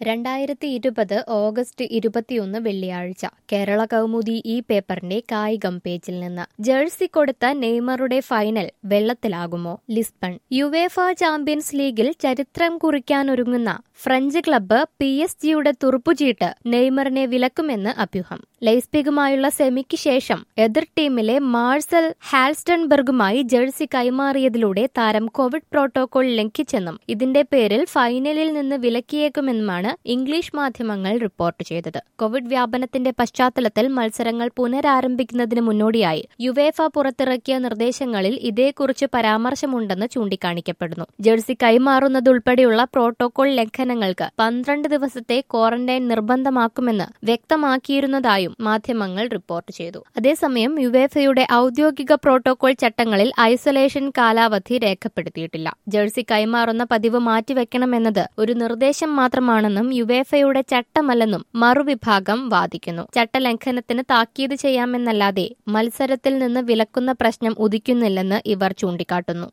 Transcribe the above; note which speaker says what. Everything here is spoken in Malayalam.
Speaker 1: രണ്ടായിരത്തി ഇരുപത് ഓഗസ്റ്റ് ഇരുപത്തിയൊന്ന് വെള്ളിയാഴ്ച കേരള കൗമുദി ഈ പേപ്പറിന്റെ കായികം പേജിൽ നിന്ന് ജേഴ്സി കൊടുത്ത നെയ്മറുടെ ഫൈനൽ വെള്ളത്തിലാകുമോ ലിസ്ബൺ യുവേഫ ചാമ്പ്യൻസ് ലീഗിൽ ചരിത്രം കുറിക്കാനൊരുങ്ങുന്ന ഫ്രഞ്ച് ക്ലബ്ബ് പി എസ് ജിയുടെ തുറുപ്പുചീട്ട് നെയ്മറിനെ വിലക്കുമെന്ന് അഭ്യൂഹം ലൈസ്പിഗുമായുള്ള സെമിക്ക് ശേഷം എതിർ ടീമിലെ മാർസൽ ഹാൽസ്റ്റൺബർഗുമായി ജേഴ്സി കൈമാറിയതിലൂടെ താരം കോവിഡ് പ്രോട്ടോകോൾ ലംഘിച്ചെന്നും ഇതിന്റെ പേരിൽ ഫൈനലിൽ നിന്ന് വിലക്കിയേക്കുമെന്നുമാണ് ഇംഗ്ലീഷ് മാധ്യമങ്ങൾ റിപ്പോർട്ട് ചെയ്തത് കോവിഡ് വ്യാപനത്തിന്റെ പശ്ചാത്തലത്തിൽ മത്സരങ്ങൾ പുനരാരംഭിക്കുന്നതിന് മുന്നോടിയായി യുവേഫ പുറത്തിറക്കിയ നിർദ്ദേശങ്ങളിൽ ഇതേക്കുറിച്ച് പരാമർശമുണ്ടെന്ന് ചൂണ്ടിക്കാണിക്കപ്പെടുന്നു ജേഴ്സി കൈമാറുന്നതുൾപ്പെടെയുള്ള പ്രോട്ടോകോൾ ലംഘനങ്ങൾക്ക് പന്ത്രണ്ട് ദിവസത്തെ ക്വാറന്റൈൻ നിർബന്ധമാക്കുമെന്ന് വ്യക്തമാക്കിയിരുന്നതായും മാധ്യമങ്ങൾ റിപ്പോർട്ട് ചെയ്തു അതേസമയം യുവേഫയുടെ ഔദ്യോഗിക പ്രോട്ടോകോൾ ചട്ടങ്ങളിൽ ഐസൊലേഷൻ കാലാവധി രേഖപ്പെടുത്തിയിട്ടില്ല ജേഴ്സി കൈമാറുന്ന പതിവ് മാറ്റിവെക്കണമെന്നത് ഒരു നിർദ്ദേശം മാത്രമാണെന്നും യുവേഫയുടെ ചട്ടമല്ലെന്നും മറുവിഭാഗം വാദിക്കുന്നു ചട്ടലംഘനത്തിന് താക്കീത് ചെയ്യാമെന്നല്ലാതെ മത്സരത്തിൽ നിന്ന് വിലക്കുന്ന പ്രശ്നം ഉദിക്കുന്നില്ലെന്ന് ഇവർ ചൂണ്ടിക്കാട്ടുന്നു